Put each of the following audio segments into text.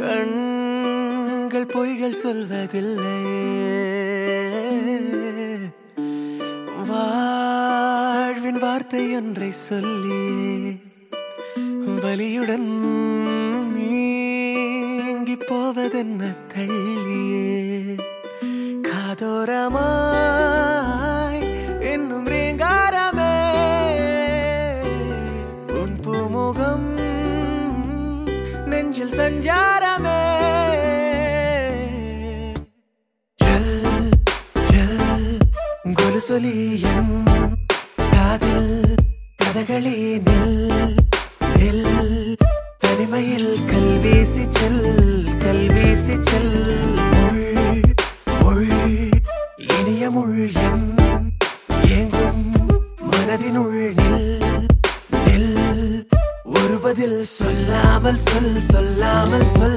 கண்கள் பொய்கள் சொல்வதில்லை வாழ்வின் வார்த்தை ஒன்றை சொல்லி வலியுடன் நீங்கி போவதென்ன தள்ளியே காதோரமாய் இன்னும் ரீங்காரமே உன் பூமுகம் நெஞ்சில் சஞ்சாரமே ஜல் ஜல் கொலுசொலி என் காதில் கதகளி நில் நில் தனிமையில் கல்வீசி செல் கல்வீசி செல் முள் முள் இனிய முள் என் ஏங்கும் மனதினுள் நில் நில் ஒரு பதில் சொல்லாமல் சொல் சொல்லாமல் சொல்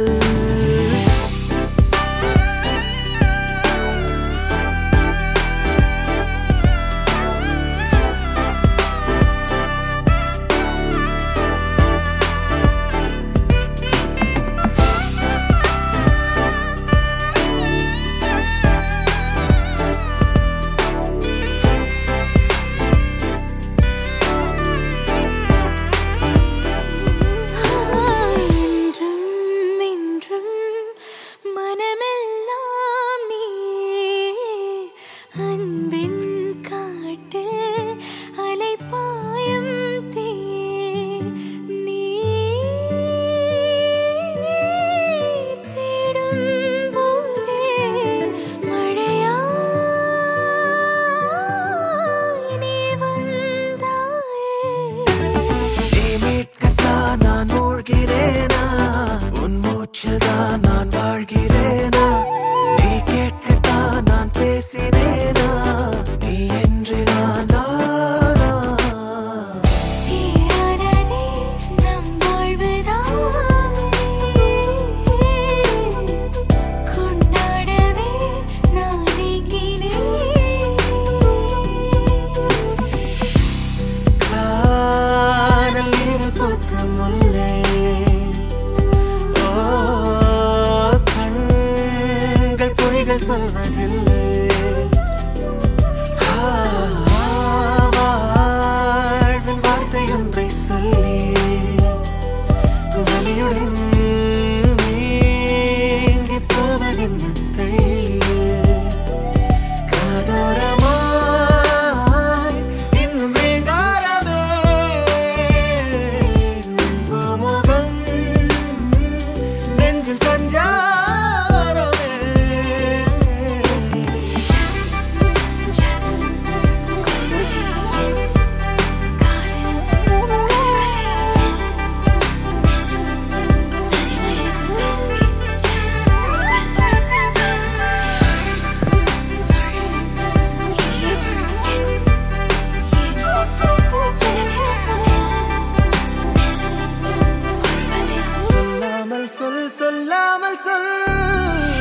என்றும் என்றும் மனமெல்லாம் நீ அன்பின் காட்டில் அலைப்பாயும் தீ நீர் தேடும் போதே மழையாய் நீ வந்தாயே நீ மீட்கத்தான் நான் மூழ்கிறேனா உன் மூச்சில்தான் நான் வாழ்கிறேனா நீ கேட்கத்தான் நான் பேசினேனா நீ என்று நான் தானா தீராததே நம் வாழ்வுதானே கொண்டாடவே நான் ஏங்கினேன் காதல் நீரில் பூத்த முல்லை ஓ கண்கள் பொய்கள் சொல்வதில்லை ஆ, வாழ்வின் வார்த்தை ஒன்றை சொல்லி வலியுடன் நீங்கி போவதென்ன தள்ளியே காதோரமாய் இன்னும் ரீங்காரமே உன் முகம் நெஞ்சில் சஞ்சாரமே சொல்லாமல் சொல் சொல்லாமல் சொல்